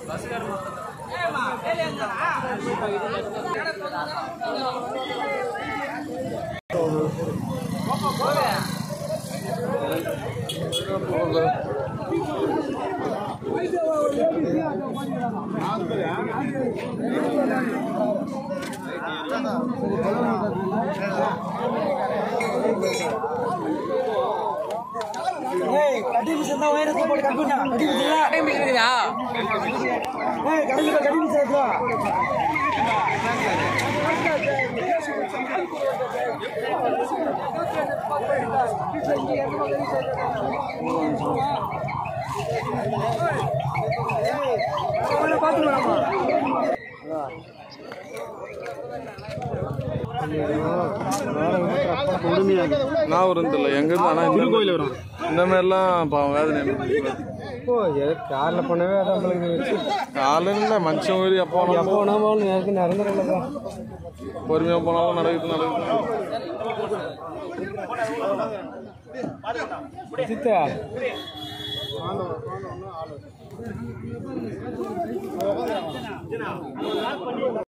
ஏய் கட்டி மிஷன் தான் வைரஸ் போட்டு கட் பண்ணா கட்டி மிஷன் ஏய் கட்டி மிஷன் கட்டி மிஷன் எடுத்து வா. அவனை பார்த்துக்கலாமா நான் வரும் தெரியல எங்க இருந்து ஆனா திருக்கோயில் வரும் இந்த மாதிரிலாம் பாவம் வேதனை ஓ காரில் பண்ணவே அதான் நம்மளுக்கு காலையில் மனுஷன் உயிர் எப்போ எப்போ வேணாலும் வேணா போகணும் எனக்கு நடந்துடலப்பா பொறுமையாக போனாலும் நடக்குது நடக்குது சித்தா